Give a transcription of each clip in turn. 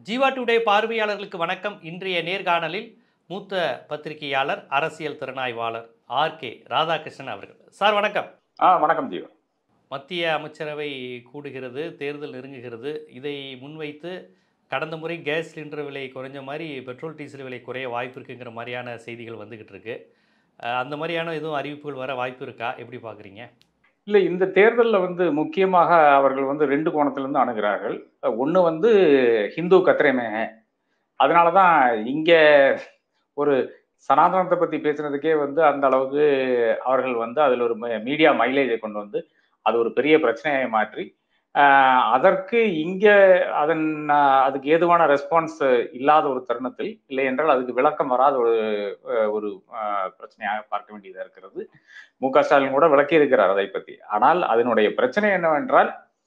Jeeva today பார்வையாளர்களுக்கு வணக்கம் இன்றைய நேர்காணலில் மூத்த பத்திரிகையாளர் அரசியல் திறனாய்வாளர் ஆர் கே ராதாகிருஷ்ணன் அவர்கள் சார் வணக்கம் ஆ வணக்கம் ஜீவா மத்திய அமைச்சரவை கூடுகிறது தேர்தல் நெருங்குகிறது இதை முன்வைத்து கடந்த முறை கேஸ் சிலிண்டர் விலை குறைஞ்ச மாதிரி பெட்ரோல் டீசல் விலை குறைய வாய்ப்பு இருக்குங்கிற மாதிரியான செய்திகள் வந்துக்கிட்டு இருக்கு அஹ் அந்த மாதிரியான எதுவும் அறிவிப்புகள் வர வாய்ப்பு இருக்கா எப்படி பார்க்குறீங்க இல்லை இந்த தேர்தலில் வந்து முக்கியமாக அவர்கள் வந்து ரெண்டு கோணத்திலிருந்து அணுகிறார்கள் ஒன்று வந்து ஹிந்து கத்திரமே அதனால தான் இங்கே ஒரு சனாதனத்தை பற்றி பேசுனதுக்கே வந்து அந்த அளவுக்கு அவர்கள் வந்து அதில் ஒரு மீடியா மைலேஜை கொண்டு வந்து அது ஒரு பெரிய பிரச்சனையை மாற்றி ஆஹ், அதற்கு இங்கே அதன் ஆஹ், அதுக்கு ஏதுவான ரெஸ்பான்ஸ் இல்லாத ஒரு தருணத்தில் இல்லை என்றால் அதுக்கு விளக்கம் வராத ஒரு ஆஹ், ஒரு ஆஹ், பிரச்சனையாக பார்க்க வேண்டியதாக இருக்கிறது மு க ஸ்டாலின் கூட விளக்கி இருக்கிறார் அதை பற்றி ஆனால் அதனுடைய பிரச்சனை என்னவென்றால்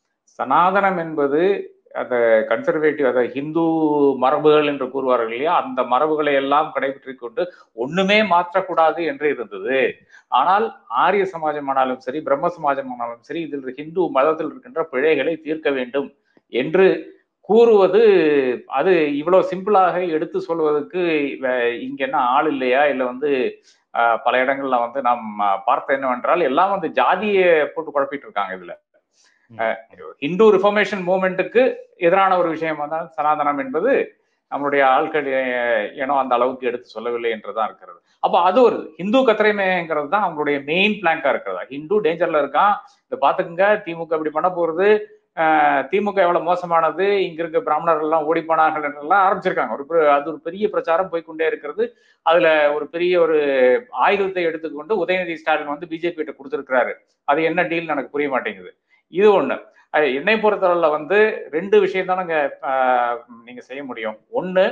சனாதனம் என்பது அந்த கன்சர்வேட்டிவ் அதை ஹிந்து மரபுகள் என்று கூறுவார்கள் இல்லையா அந்த மரபுகளை எல்லாம் கடைபிடித்துக் கொண்டு ஒண்ணுமே மாற்றக்கூடாது என்று இருந்தது ஆனால் ஆரிய சமாஜமானாலும் சரி பிரம்ம சமாஜமானாலும் சரி இதில் ஹிந்து மதத்தில் இருக்கின்ற பிழைகளை தீர்க்க வேண்டும் என்று கூறுவது அது இவ்வளவு சிம்பிளாக எடுத்து சொல்வதற்கு வே- இங்க என்ன ஆள் இல்லையா இல்ல வந்து ஆஹ், பல இடங்கள்ல வந்து நாம் ஆஹ், பார்த்த என்னவென்றால் எல்லாம் வந்து ஜாதியை போட்டு குழப்பிட்டு இருக்காங்க இதுல ஆஹ், இந்து ரிஃபர்மேஷன் மூமெண்ட்டுக்கு எதிரான ஒரு விஷயம் தான் சனாதனம் என்பது நம்மளுடைய ஆட்கள் அஹ், ஏனோ அந்த அளவுக்கு எடுத்து சொல்லவில்லை என்றுதான் இருக்கிறது அப்போ அது ஒரு ஹிந்து கத்திரைமேங்கிறது தான் அவங்களுடைய மெயின் பிளாங்கா இருக்கிறதா ஹிந்து டேஞ்சர்ல இருக்கான் இதை பாத்துக்குங்க திமுக இப்படி பண்ண போறது ஆஹ், திமுக எவ்வளவு மோசமானது இங்க இருக்க பிராமணர்கள் எல்லாம் ஓடி போனார்கள் என்றெல்லாம் ஆரம்பிச்சிருக்காங்க ஒரு பெ- அது ஒரு பெரிய பிரச்சாரம் போய்க்கொண்டே இருக்கிறது அதுல ஒரு பெரிய ஒரு ஆயுதத்தை எடுத்துக்கொண்டு உதயநிதி ஸ்டாலின் வந்து பிஜேபி கிட்ட கொடுத்திருக்கிறாரு அது என்ன டீல் எனக்கு புரிய மாட்டேங்குது இது ஒண்ணு அஹ் என்னை பொறுத்தவரையில வந்து ரெண்டு விஷயம் தானங்க நீங்க செய்ய முடியும் ஒண்ணு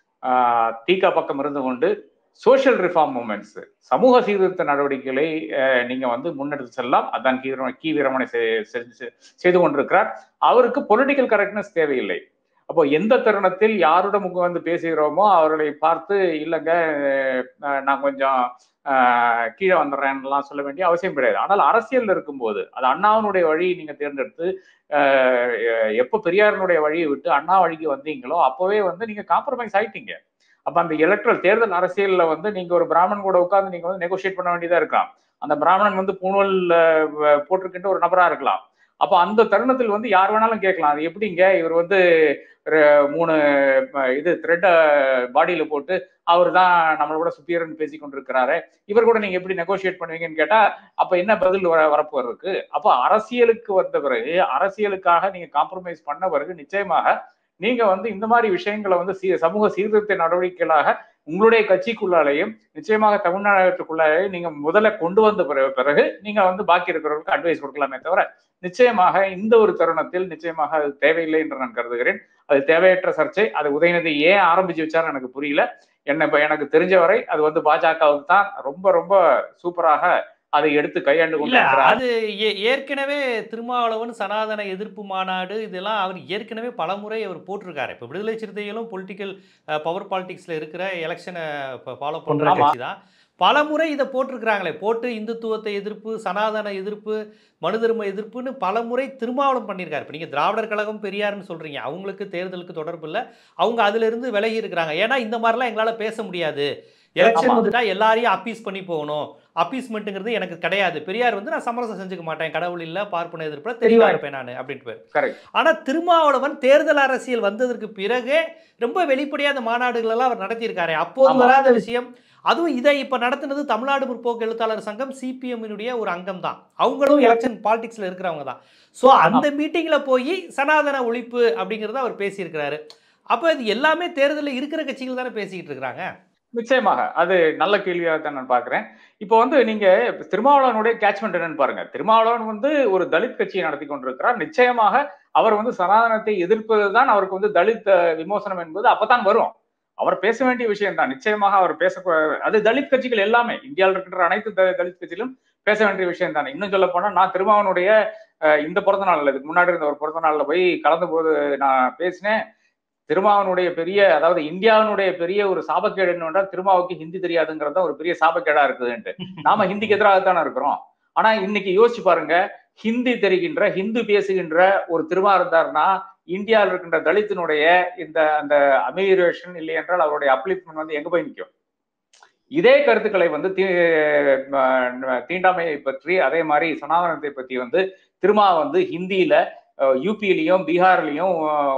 ஆஹ் தீகா பக்கம் இருந்து கொண்டு சோஷியல் ரிஃபார்ம் மூமெண்ட்ஸ் சமூக சீர்திருத்த நடவடிக்கைகளை அஹ், நீங்க வந்து முன்னெடுத்து செல்லலாம் அதான் கீ வீரமணி- கீ வீரமணி செ- செ- செய்து கொண்டிருக்கிறார் அவருக்கு பொலிட்டிக்கல் கரெக்ட்னஸ் தேவையில்லை அப்போ எந்த தருணத்தில் யாரோட முகம் வந்து பேசுகிறோமோ அவர்களை பார்த்து இல்லைங்க அஹ், நான் கொஞ்சம் அஹ், கீழே வந்துடுறேன்லாம் சொல்ல வேண்டிய அவசியம் கிடையாது ஆனால் அரசியல் இருக்கும்போது அது அண்ணாவினுடைய வழி நீங்க தேர்ந்தெடுத்து அஹ், எப்போ பெரியாரினுடைய வழியை விட்டு அண்ணா வழிக்கு வந்தீங்களோ அப்பவே வந்து நீங்க காம்ப்ரமைஸ் ஆயிட்டீங்க அப்ப அந்த எலக்ட்ரல் தேர்தல் அரசியல்ல வந்து நீங்க ஒரு பிராமணன் கூட உட்கார்ந்து நீங்க வந்து நெகோசியேட் பண்ண வேண்டியதா இருக்கலாம் அந்த பிராமணன் வந்து பூணூல் அஹ், வ- போட்டிருக்கின்ற ஒரு நபரா இருக்கலாம் அப்ப அந்த தருணத்தில் வந்து யார் வேணாலும் கேட்கலாம் அது எப்படிங்க இவர் வந்து ஒரு மூணு அஹ், இது த்ரெட் பாடியில போட்டு அவர் தான் நம்மளோட சுப்பீரியர்னு பேசி கொண்டிருக்கிறாரு இவர் கூட நீங்க எப்படி நெகோசியேட் பண்ணுவீங்கன்னு கேட்டா அப்ப என்ன பதில் வர வரப்போறதுக்கு அப்போ அரசியலுக்கு வந்த பிறகு அரசியலுக்காக நீங்க காம்ப்ரமைஸ் பண்ண பிறகு நிச்சயமாக நீங்க வந்து இந்த மாதிரி விஷயங்களை வந்து சீ- சமூக சீர்திருத்த நடவடிக்கைகளாக உங்களுடைய கட்சிக்குள்ளாலேயும் நிச்சயமாக தமிழ்நாட்டுக்குள்ளாலேயும் நீங்க முதல்ல கொண்டு வந்த பிறகு பிறகு நீங்க வந்து பாக்கி இருக்கிறவர்களுக்கு அட்வைஸ் கொடுக்கலாமே தவிர நிச்சயமாக இந்த ஒரு தருணத்தில் நிச்சயமாக அது தேவையில்லை என்று நான் கருதுகிறேன் அது தேவையற்ற சர்ச்சை அது உதயநிதி ஏன் ஆரம்பிச்சு வச்சாரு எனக்கு புரியல என்ன இப்ப எனக்கு தெரிஞ்ச வரை அது வந்து பாஜகவுக்கு தான் ரொம்ப ரொம்ப சூப்பராக அதை எடுத்து கையாண்டு இல்ல கொண்டிருக்கிறார் அது ஏ- ஏற்கனவே திருமாவளவன் சனாதன எதிர்ப்பு மாநாடு இதெல்லாம் அவர் ஏற்கனவே பலமுறை அவர் போட்டிருக்காரு இப்போ விடுதலை சிறுத்தைகளும் பொலிட்டிக்கல் பவர் பாலிடிக்ஸ்ல இருக்கிற எலெக்ஷனை ஃபாலோ பண்ற ஆமா. கட்சி தான் பலமுறை இதை போட்டிருக்கிறாங்களே போட்டு இந்துத்துவத்தை எதிர்ப்பு சனாதன எதிர்ப்பு மனு தர்ம எதிர்ப்புன்னு பலமுறை திருமாவளம் பண்ணியிருக்காரு இப்போ நீங்கள் திராவிடர் கழகம் பெரியார்னு சொல்றீங்க அவங்களுக்கு தேர்தலுக்கு தொடர்பு இல்லை அவங்க அதுல இருந்து விலகி இருக்கிறாங்க ஏன்னா இந்த மாதிரிலாம் எங்களால் பேச முடியாது எலெக்ஷன் ஆமா. வந்துட்டா எல்லாரையும் அப்பீஸ் பண்ணி போகணும் அப்பீஸ்மெண்ட்டுங்கிறது எனக்கு கிடையாது பெரியார் வந்து நான் சமரசம் செஞ்சுக்க மாட்டேன் கடவுள் இல்ல பார்ப்பன எதிர்ப்புல தெளிவா இருப்பேன் நான் அப்படின்ட்டு போய் கரெக்ட் ஆனா திருமாவளவன் தேர்தல் அரசியல் வந்ததற்கு பிறகு ரொம்ப வெளிப்படையா அந்த மாநாடுகள் எல்லாம் அவர் நடத்தியிருக்காரு அப்போது ஆமா. வராத விஷயம் அதுவும் இதை இப்ப நடத்துனது தமிழ்நாடு முற்போக்கு எழுத்தாளர் சங்கம் சிபிஎம்னுடைய ஒரு அங்கம் தான் அவங்களும் எலெக்ஷன் பாலிடிக்ஸ்ல இருக்கிறவங்க தான் ஸோ அந்த மீட்டிங்ல போய் சனாதன ஒழிப்பு அப்படிங்கறத அவர் பேசியிருக்கிறாரு அப்போ இது எல்லாமே தேர்தலில் இருக்கிற கட்சிகள் தானே பேசிக்கிட்டு இருக்கிறாங்க நிச்சயமாக அது நல்ல கேள்வியாக தான் நான் பார்க்கிறேன் இப்போ வந்து நீங்க திருமாவளவனுடைய கேட்ச்மெண்ட் என்னன்னு பாருங்க திருமாவளவன் வந்து ஒரு தலித் கட்சியை நடத்தி கொண்டிருக்கிறார் நிச்சயமாக அவர் வந்து சனாதனத்தை எதிர்ப்பதுதான் அவருக்கு வந்து தலித் அஹ், விமோசனம் என்பது அப்பதான் வரும் அவர் பேச வேண்டிய விஷயம் தான் நிச்சயமாக அவர் பேச அது தலித் கட்சிகள் எல்லாமே இந்தியாவில் இருக்கின்ற அனைத்து த- தலித் கட்சிகளும் பேச வேண்டிய விஷயம் தான் இன்னும் சொல்ல போனா நான் திருமாவனுடைய அஹ், இந்த பிறந்த நாள் இதுக்கு முன்னாடி இருந்த ஒரு பிறந்த நாள்ல போய் கலந்த போது நான் பேசினேன் திருமாவனுடைய பெரிய அதாவது இந்தியாவினுடைய பெரிய ஒரு சாபக்கேடு என்னன்னா திருமாவுக்கு ஹிந்தி தெரியாதுங்கிறது தான் ஒரு பெரிய சாபக்கேடா இருக்குதுன்ட்டு நாம ஹிந்திக்கு எதிராகத்தானே இருக்கிறோம் ஆனா இன்னைக்கு யோசிச்சு பாருங்க ஹிந்தி தெரிகின்ற ஹிந்து பேசுகின்ற ஒரு திருமா இருந்தாருன்னா இந்தியாவில் இருக்கின்ற தலித்தினுடைய இந்த அந்த அமீரேஷன் இல்லை என்றால் அவருடைய அப்லிப்மெண்ட் வந்து எங்க போய் நிற்கும் இதே கருத்துக்களை வந்து தீ ம- தீண்டாமையை பற்றி அதே மாதிரி சனாதனத்தை பற்றி வந்து திருமா வந்து ஹிந்தியில யூபியிலையும் பீகார்லையும்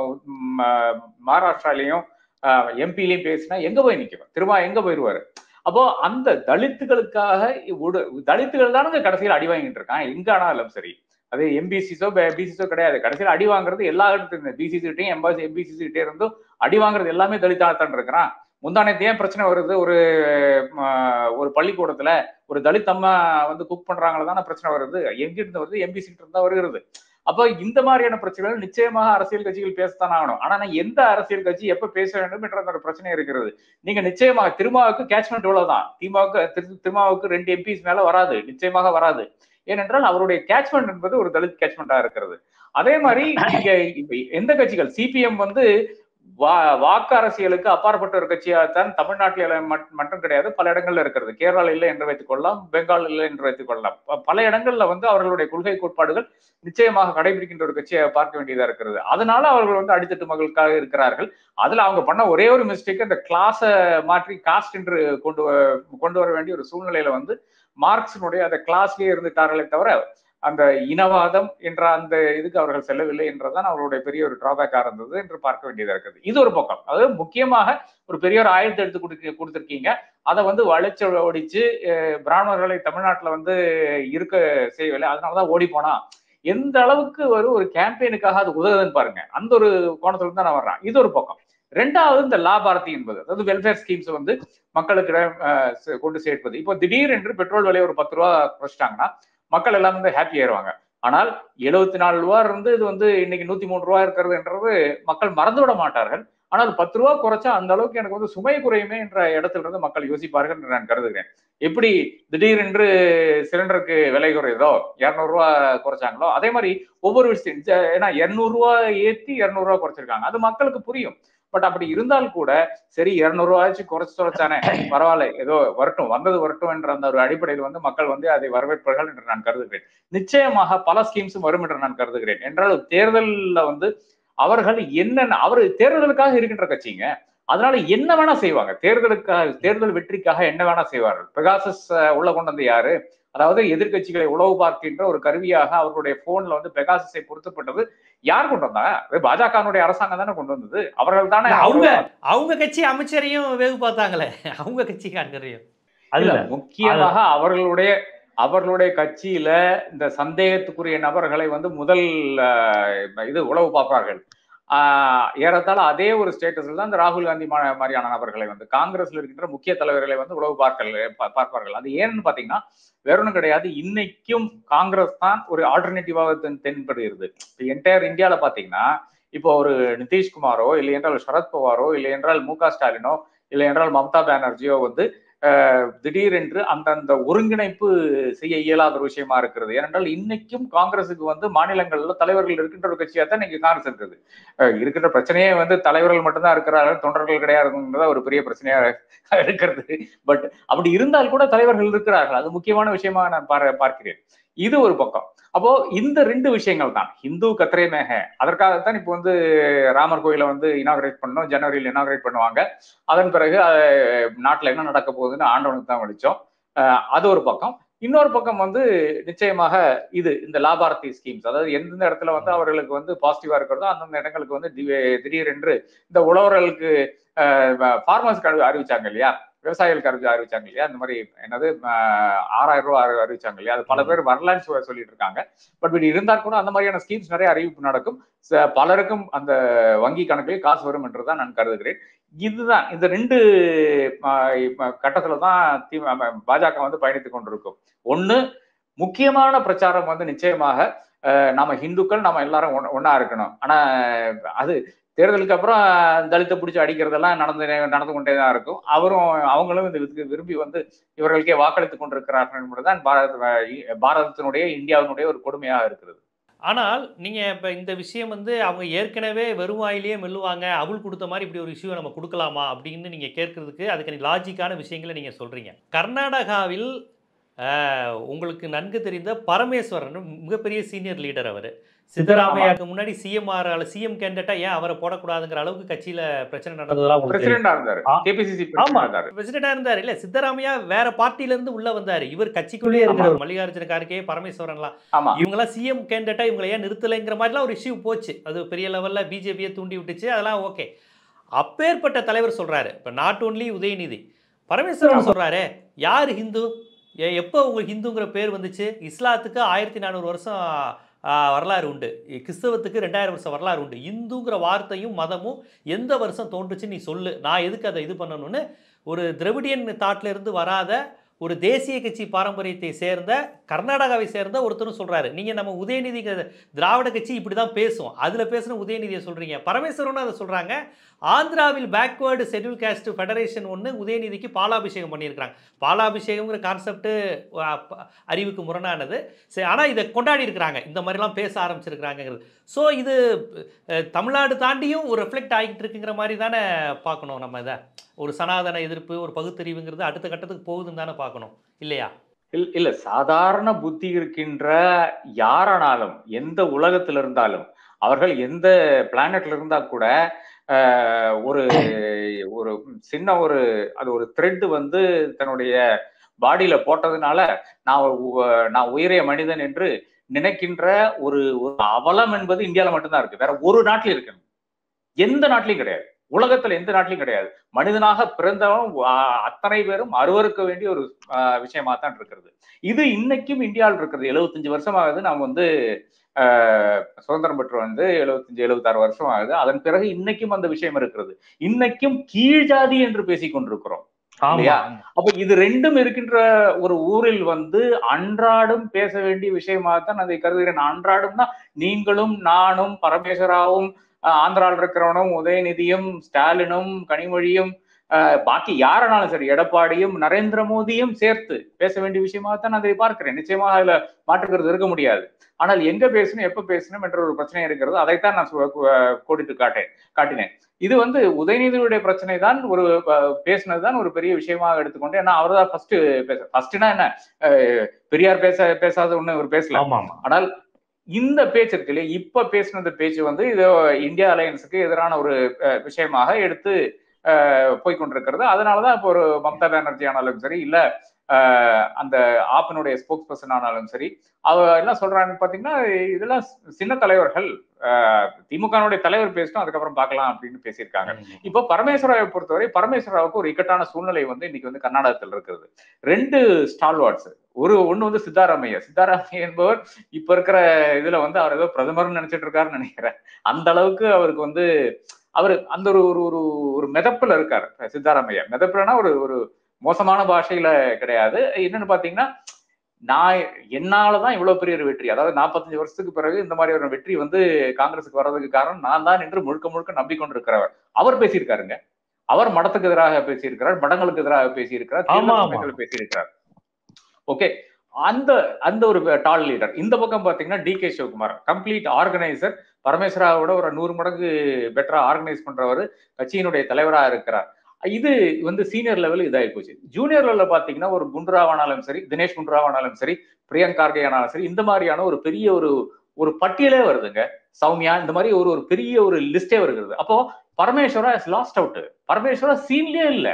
மகாராஷ்டிராலையும் எம்பிலையும் பேசினா எங்க போய் நிற்கும் திருமா எங்க போயிடுவாரு அப்போ அந்த தலித்துகளுக்காக உடு- தலித்துகள் தானங்க கடைசியில் அடி வாங்கிட்டு இருக்கான் எங்க ஆனாலும் சரி அது எம்பிசிஸோ பிசிஸோ கிடையாது கடைசியில் அடி வாங்குறது எல்லா இடத்துல பிசிசி கிட்டையும் எம்பாசி எம்பிசிசி கிட்டே இருந்தும் அடி வாங்குறது எல்லாமே தலித்தாத்தான் இருக்கிறான் முந்தானத்து ஏன் பிரச்சனை வருது ஒரு ம, ஒரு பள்ளிக்கூடத்துல ஒரு தலித் அம்மா வந்து குக் பண்றாங்களா தானே பிரச்சனை வருது எங்கிருந்து வருது எம்பிசி கிட்ட இருந்தா வருகிறது அப்போ இந்த மாதிரியான பிரச்சனைகள் நிச்சயமாக அரசியல் கட்சிகள் பேசத்தான் ஆகணும் ஆனா நான் எந்த அரசியல் கட்சி எப்ப பேச வேண்டும் என்ற அந்த ஒரு பிரச்சனை இருக்கிறது நீங்க நிச்சயமாக திருமாவுக்கு கேட்ச்மெண்ட் இவ்வளவுதான் திமுக திருமாவுக்கு ரெண்டு எம்பிஸ் மேல வராது நிச்சயமாக வராது ஏனென்றால் அவருடைய கேட்ச்மெண்ட் என்பது ஒரு தலித் கேட்ச்மெண்டா இருக்கிறது அதே மாதிரி இங்க இப்ப எந்த கட்சிகள் சிபிஎம் வந்து வா வாக்கு அரசியலுக்கு அப்பாற்பட்ட ஒரு கட்சியாகத்தான் தமிழ்நாட்டில் மட்- மட்டும் கிடையாது பல இடங்கள்ல இருக்கிறது கேரளா இல்லை என்று வைத்துக் கொள்ளலாம் பெங்கால் இல்லை என்று வைத்துக் கொள்ளலாம் ப- பல இடங்கள்ல வந்து அவர்களுடைய கொள்கை கோட்பாடுகள் நிச்சயமாக கடைபிடிக்கின்ற ஒரு கட்சியை பார்க்க வேண்டியதா இருக்கிறது அதனால அவர்கள் வந்து அடித்தட்டு மகளுக்காக இருக்கிறார்கள் அதுல அவங்க பண்ண ஒரே ஒரு மிஸ்டேக் அந்த கிளாஸை மாற்றி காஸ்ட் என்று கொண்டு வ- கொண்டு வர வேண்டிய ஒரு சூழ்நிலையில வந்து மார்க்சினுடைய அந்த கிளாஸ்லயே இருந்துட்டார்களே தவிர அந்த இனவாதம் என்ற அந்த இதுக்கு அவர்கள் செல்லவில்லை என்றதான் அவர்களுடைய பெரிய ஒரு டிராபேக்கா இருந்தது என்று பார்க்க வேண்டியதா இருக்குது இது ஒரு பக்கம் அதாவது முக்கியமாக ஒரு பெரிய ஒரு ஆயுதத்தை எடுத்து கொடுக்க கொடுத்துருக்கீங்க அதை வந்து வளைச்சு ஒடிச்சு அஹ், பிராமணர்களை தமிழ்நாட்டுல வந்து இருக்க செய்யவில்லை அதனாலதான் ஓடி போனா எந்த அளவுக்கு ஒரு ஒரு கேம்பெயினுக்காக அது உதவுதுன்னு பாருங்க அந்த ஒரு கோணத்துல இருந்து தான் நான் வர்றேன் இது ஒரு பக்கம் ரெண்டாவது இந்த லா பாரதி என்பது அதாவது வெல்ஃபேர் ஸ்கீம்ஸ் வந்து மக்களுக்கு அஹ், செ- கொண்டு சேர்ப்பது இப்போ திடீர் என்று பெட்ரோல் விலையை ஒரு பத்து ரூபா குறைச்சிட்டாங்கன்னா மக்கள் எல்லாம் வந்து ஹாப்பி ஆயிருவாங்க ஆனால் எழுபத்தி நாலு ரூபா இருந்து இது வந்து இன்னைக்கு நூத்தி மூணு ரூபா இருக்கிறதுன்றது மக்கள் மறந்து விட மாட்டார்கள் ஆனால் பத்து ரூபா குறைச்சா அந்த அளவுக்கு எனக்கு வந்து சுமை குறையுமே என்ற இடத்துல இருந்து மக்கள் யோசிப்பார்கள் என்று நான் கருதுகிறேன் எப்படி திடீரென்று சிலிண்டருக்கு விலை குறையுதோ இருநூறு ரூபா குறைச்சாங்களோ அதே மாதிரி ஒவ்வொரு விஷயம் ஜ- ஏன்னா இருநூறு ரூபா ஏத்தி இருநூறு ரூபா குறைச்சிருக்காங்க அது மக்களுக்கு புரியும் பட் அப்படி இருந்தால் கூட சரி இருநூறு ரூபாய்ச்சு குறைச்சு குறைச்சானே பரவாயில்ல ஏதோ வரட்டும் வந்தது வரட்டும் என்ற அந்த ஒரு அடிப்படையில் வந்து மக்கள் வந்து அதை வரவேற்பார்கள் என்று நான் கருதுகிறேன் நிச்சயமாக பல ஸ்கீம்ஸும் வரும் என்று நான் கருதுகிறேன் என்றால் தேர்தல்ல வந்து அவர்கள் என்னென்ன அவர் தேர்தலுக்காக இருக்கின்ற கட்சிங்க அதனால என்ன வேணா செய்வாங்க தேர்தலுக்காக தேர்தல் வெற்றிக்காக என்ன வேணா செய்வார்கள் பெகாசஸ் அஹ், உள்ள கொண்டு வந்து யாரு அதாவது எதிர்க்கட்சிகளை உளவு பார்க்கின்ற ஒரு கருவியாக அவர்களுடைய போன்ல வந்து பெகாசஸை பொருத்தப்பட்டது யார் கொண்டு வந்தாங்க அது பாஜகனுடைய அரசாங்கம் தானே கொண்டு வந்தது அவர்கள் தானே அவங்க அவங்க கட்சி அமைச்சரையும் வேவு பார்த்தாங்களே அவங்க கட்சிக்காரங்களையும் இல்ல அதுல முக்கியமாக அவர்களுடைய அவர்களுடைய கட்சியில இந்த சந்தேகத்துக்குரிய நபர்களை வந்து முதல் அஹ், இது உளவு பார்ப்பார்கள் ஆஹ், ஏறத்தாழ அதே ஒரு ஸ்டேட்டஸ்ல தான் இந்த ராகுல் காந்தி மா- மாதிரியான நபர்களை வந்து காங்கிரஸ்ல இருக்கின்ற முக்கிய தலைவர்களை வந்து உளவு பார்க்கல் பா- பார்ப்பார்கள் அது ஏன்னு பாத்தீங்கன்னா வேற ஒன்றும் கிடையாது இன்னைக்கும் காங்கிரஸ் தான் ஒரு ஆல்டர்னேட்டிவாக தென் தென்படுகிறது இப்போ என்டையர் இந்தியால பாத்தீங்கன்னா இப்போ ஒரு நிதிஷ்குமாரோ இல்லை என்றால் சரத்பவாரோ இல்லை என்றால் மு க ஸ்டாலினோ இல்லை என்றால் மம்தா பானர்ஜியோ வந்து அஹ், திடீரென்று அந்தந்த ஒருங்கிணைப்பு செய்ய இயலாத ஒரு விஷயமா இருக்கிறது ஏனென்றால் இன்னைக்கும் காங்கிரஸுக்கு வந்து மாநிலங்கள்ல தலைவர்கள் இருக்கின்ற ஒரு கட்சியா தான் இன்னைக்கு காங்கிரஸ் இருக்குது அஹ், இருக்கின்ற பிரச்சனையே வந்து தலைவர்கள் மட்டும்தான் இருக்கிறார்கள் தொண்டர்கள் கிடையாதுங்கிறத ஒரு பெரிய பிரச்சனையா இருக்கிறது பட் அப்படி இருந்தால் கூட தலைவர்கள் இருக்கிறார்கள் அது முக்கியமான விஷயமா நான் பார- பார்க்கிறேன் இது ஒரு பக்கம் அப்போ இந்த ரெண்டு விஷயங்கள் தான் ஹிந்து கத்திரை மேக அதற்காகத்தான் இப்போ வந்து ராமர் கோயிலை வந்து இனாகரேட் பண்ணோம் ஜனவரியில் இனாகரேட் பண்ணுவாங்க அதன் பிறகு அஹ், நாட்டுல என்ன நடக்க போகுதுன்னு ஆண்டவனுக்கு தான் வெளிச்சம் அஹ், அது ஒரு பக்கம் இன்னொரு பக்கம் வந்து நிச்சயமாக இது இந்த லாபாரதி ஸ்கீம்ஸ் அதாவது எந்தெந்த இடத்துல வந்து அவர்களுக்கு வந்து பாசிட்டிவா இருக்கிறதோ அந்தந்த இடங்களுக்கு வந்து தி- திடீரென்று இந்த உழவர்களுக்கு ஃபார்மர்ஸ்க்கு அறிவிச்சாங்க இல்லையா விவசாயிகளுக்கு அறிவி அறிவிச்சாங்க இல்லையா அந்த மாதிரி என்னது அஹ், ஆறாயிரம் ரூபாய் அறி- அறிவிச்சாங்க இல்லையா அது பல பேர் வரலான்னு சொ- சொல்லிட்டு இருக்காங்க பட் இப்படி இருந்தால் கூட அந்த மாதிரியான ஸ்கீம்ஸ் நிறைய அறிவிப்பு நடக்கும் ச- பலருக்கும் அந்த வங்கி கணக்கில் காசு வரும் என்றுதான் நான் கருதுகிறேன் இதுதான் இந்த ரெண்டு அஹ், இப்ப கட்டத்துல தான் தி- அஹ், பாஜக வந்து பயணித்துக் கொண்டிருக்கும் ஒண்ணு முக்கியமான பிரச்சாரம் வந்து நிச்சயமாக அஹ், நாம ஹிந்துக்கள் நாம எல்லாரும் ஒண்ண- ஒண்ணா இருக்கணும் ஆனா அது தேர்தலுக்கு அப்புறம் தலித்தை பிடிச்சி அடிக்கிறதெல்லாம் நடந்து நடந்து கொண்டே தான் இருக்கும் அவரும் அவங்களும் இந்த இதுக்கு விரும்பி வந்து இவர்களுக்கே வாக்களித்துக் கொண்டிருக்கிறார்கள் என்பதுதான் பாரத பாரதத்தினுடைய இந்தியாவினுடைய ஒரு கொடுமையாக இருக்கிறது ஆனால் நீங்கள் இப்போ இந்த விஷயம் வந்து அவங்க ஏற்கனவே வெறுவாயிலேயே மெல்லுவாங்க அவள் கொடுத்த மாதிரி இப்படி ஒரு இஷ்யூவை நம்ம கொடுக்கலாமா அப்படின்னு நீங்கள் கேட்கறதுக்கு அதுக்கு லாஜிக்கான விஷயங்களை நீங்கள் சொல்கிறீங்க கர்நாடகாவில் ஆஹ், உங்களுக்கு நன்கு தெரிந்த பரமேஸ்வரன் மிகப்பெரிய சீனியர் லீடர் அவர் சித்தராமையாக்கு முன்னாடி சிஎம்ஆர் சிஎம் கேண்டேட்டா ஏன் அவரை போடக்கூடாதுங்கிற அளவுக்கு கட்சியில பிரச்சனை நடந்ததெல்லாம் உங்களுக்கு தெரியும். பிரசிடென்டா இருந்தாரு ஆ. கேபிசிசி ஆமா பிரசிடென்டா இருந்தாரு பிரசிடண்டா இருந்தாரு இல்ல சித்தராமையா வேற பார்ட்டில இருந்து உள்ள வந்தாரு இவர் கட்சிக்குள்ளேயே இருக்கிறவர் மல்லிகார்ஜுன கார்கே பரமேஸ்வரன்லாம் ஆமா இவங்கெல்லாம் சிஎம் கேண்டேட்டா இவங்களை ஏன் நிறுத்தலைங்கிற மாதிரிலாம் ஒரு இஷ்யூ போச்சு அது பெரிய லெவல்ல பிஜேபியை தூண்டி விட்டுச்சு அதெல்லாம் ஓகே அப்பேற்பட்ட தலைவர் சொல்றாரு இப்ப நாட் ஒன்லி உதயநிதி பரமேஸ்வரன் சொல்றாரு யார் ஹிந்து எ- எப்போ உங்களுக்கு ஹிந்துங்கிற பேர் வந்துச்சு இஸ்லாத்துக்கு ஆயிரத்தி நானூறு வருஷம் ஆ, வரலாறு உண்டு இ- கிறிஸ்தவத்துக்கு ரெண்டாயிரம் வருஷம் வரலாறு உண்டு இந்துங்கிற வார்த்தையும் மதமும் எந்த வருஷம் தோன்றுச்சு நீ சொல்லு நான் எதுக்கு அதை இது பண்ணணும்னு ஒரு திரவிடியன் தாட்ல இருந்து வராத ஒரு தேசிய கட்சி பாரம்பரியத்தை சேர்ந்த கர்நாடகாவை சேர்ந்த ஒருத்தரும் சொல்றாரு நீங்க நம்ம உதயநிதி திராவிட கட்சி இப்படி தான் பேசும் அதுல பேசுன உதயநிதியை சொல்றீங்க பரமேஸ்வரனும் அதை சொல்றாங்க ஆந்திராவில் பேக்வேர்டு ஷெட்யூல் காஸ்ட் ஃபெடரேஷன் ஒன்று உதயநிதிக்கு பாலாபிஷேகம் பண்ணியிருக்கிறாங்க பாலாபிஷேகம்ங்கிற கான்செப்ட் அறிவுக்கு முரணானது சரி ஆனால் இதை கொண்டாடி இருக்கிறாங்க இந்த மாதிரிலாம் பேச ஆரம்பிச்சிருக்கிறாங்கிறது ஸோ இது அஹ், தமிழ்நாடு தாண்டியும் ஒரு ரெஃப்ளெக்ட் ஆகிட்டு இருக்குங்கிற மாதிரி தானே பார்க்கணும் நம்ம இதை ஒரு சனாதன எதிர்ப்பு ஒரு பகுத்தறிவுங்கிறது அடுத்த கட்டத்துக்கு போகுதுன்னு தானே பார்க்கணும் இல்லையா இல்ல- இல்ல சாதாரண புத்தி இருக்கின்ற யாரானாலும் எந்த உலகத்துல இருந்தாலும் அவர்கள் எந்த பிளானட்ல இருந்தா கூட ஆஹ், ஒரு ஒரு சின்ன ஒரு அது ஒரு த்ரெட் வந்து தன்னுடைய பாடியில போட்டதுனால நான் ஒரு உ- நான் உயரிய மனிதன் என்று நினைக்கின்ற ஒரு ஒரு அவலம் என்பது இந்தியால மட்டும்தான் இருக்கு வேற ஒரு நாட்டிலும் இருக்கு எந்த நாட்டிலையும் கிடையாது உலகத்துல எந்த நாட்டிலையும் கிடையாது மனிதனாக பிறந்தவன் ஆஹ், அத்தனை பேரும் அருவருக்க வேண்டிய ஒரு ஆஹ், விஷயமா தான் இருக்கிறது இது இன்னைக்கும் இந்தியாவில் இருக்கிறது எழுபத்தஞ்சு வருஷம் ஆகுது நாம் வந்து ஆஹ், சுதந்திரம் பெற்று வந்து எழுபத்தஞ்சு எழுபத்தாறு வருஷம் ஆகுது அதன் பிறகு இன்னைக்கும் அந்த விஷயம் இருக்கிறது இன்னைக்கும் கீழ் ஜாதி என்று பேசிக் கொண்டிருக்கிறோம் இல்லையா? அப்ப இது ரெண்டும் இருக்கின்ற ஒரு ஊரில் வந்து அன்றாடம் பேச வேண்டிய விஷயமாகத்தான் அதை கருதுகிறேன் அன்றாடம்னா நீங்களும் நானும் பரமேஸ்வராவும் ஆஹ், ஆந்திராவில் இருக்கிறவனும் உதயநிதியும் ஸ்டாலினும் கனிமொழியும் ஆஹ், பாக்கி யாரானாலும் சரி எடப்பாடியும் நரேந்திர மோடியும் சேர்த்து பேச வேண்டிய விஷயமாகத்தான் நான் அதை பார்க்கிறேன் நிச்சயமாக அதுல மாற்றுக்கிறது இருக்க முடியாது ஆனால் எங்க பேசணும் எப்ப பேசணும் என்ற ஒரு பிரச்சனை இருக்கிறது அதைத்தான் நான் சு- கு- கோடிட்டு காட்டேன் காட்டினேன் இது வந்து உதயநிதியுடைய பிரச்சனை தான் ஒரு அஹ், பேசுனதுதான் ஒரு பெரிய விஷயமாக எடுத்துக்கொண்டு ஏன்னா அவர் தான் ஃபர்ஸ்ட் பேச ஃபர்ஸ்ட்னா என்ன அஹ், பெரியார் பேச பேசாத ஒண்ணு அவர் பேசல ஆமா ஆமா ஆனால் இந்த பேச்சு இருக்கு இல்லையா இப்ப பேசின பேச்சு வந்து இது இந்தியா அலையன்ஸுக்கு எதிரான ஒரு அஹ், விஷயமாக எடுத்து அஹ், போய்க்கொண்டிருக்கிறது அதனாலதான் இப்போ ஒரு மம்தா பானர்ஜி ஆனாலும் சரி இல்ல அஹ், அந்த ஆப்பினுடைய ஸ்போக்ஸ் பர்சன் ஆனாலும் சரி அவ என்ன சொல்றாங்கன்னு பாத்தீங்கன்னா இதெல்லாம் சின்ன தலைவர்கள் திமுகனுடைய தலைவர் பேசிட்டோம் அதுக்கப்புறம் பார்க்கலாம் அப்படின்னு பேசியிருக்காங்க இப்போ பரமேஸ்வராவை பொறுத்தவரை பரமேஸ்வராவுக்கு ஒரு இக்கட்டான சூழ்நிலை வந்து இன்னைக்கு வந்து கர்நாடகத்தில் இருக்கிறது ரெண்டு ஸ்டால்வார்ட்ஸ் ஒரு ஒண்ணு வந்து சித்தாராமையா சித்தாராமையா என்பவர் இப்ப இருக்கிற இதுல வந்து அவர் ஏதோ பிரதமர்னு நினைச்சிட்டு இருக்காருன்னு நினைக்கிறேன் அந்த அளவுக்கு அவருக்கு வந்து அவர் அந்த ஒரு ஒரு ஒரு ஒரு மெதப்புல இருக்காரு சித்தாராமையா மெதப்புலனா ஒரு ஒரு மோசமான பாஷையில கிடையாது என்னன்னு பாத்தீங்கன்னா நான் என்னாலதான் இவ்வளவு பெரிய ஒரு வெற்றி அதாவது நாற்பத்தஞ்சு வருஷத்துக்கு பிறகு இந்த மாதிரி ஒரு வெற்றி வந்து காங்கிரஸுக்கு வர்றதுக்கு காரணம் நான் தான் என்று முழுக்க முழுக்க நம்பிக்கொண்டிருக்கிறவர் அவர் பேசியிருக்காருங்க அவர் மடத்துக்கு எதிராக பேசியிருக்கிறார் மடங்களுக்கு எதிராக பேசியிருக்கிறார் ஆமா, தேர்தல் ஆமா. சமயத்துல பேசியிருக்கிறார் ஓகே அந்த அந்த ஒரு டால் லீடர் இந்த பக்கம் பாத்தீங்கன்னா D K Sivakumar complete organiser பரமேஸ்வராவோட ஒரு நூறு மடங்கு பெட்டரா ஆர்கனைஸ் பண்றவர் கட்சியினுடைய தலைவரா இருக்கிறார் இது வந்து சீனியர் லெவல் இதாகி போச்சு ஜூனியர் லெவலில் பாத்தீங்கன்னா ஒரு குண்டுராவானாலும் சரி தினேஷ் குண்டுராவானாலும் சரி பிரியங்க் கார்கே ஆனாலும் சரி இந்த மாதிரியான ஒரு பெரிய ஒரு ஒரு பட்டியலே வருதுங்க சௌமியா இந்த மாதிரி ஒரு ஒரு பெரிய ஒரு லிஸ்டே வருகிறது அப்போ Parameshwara is lost out Parameshwara சீன்லயே இல்ல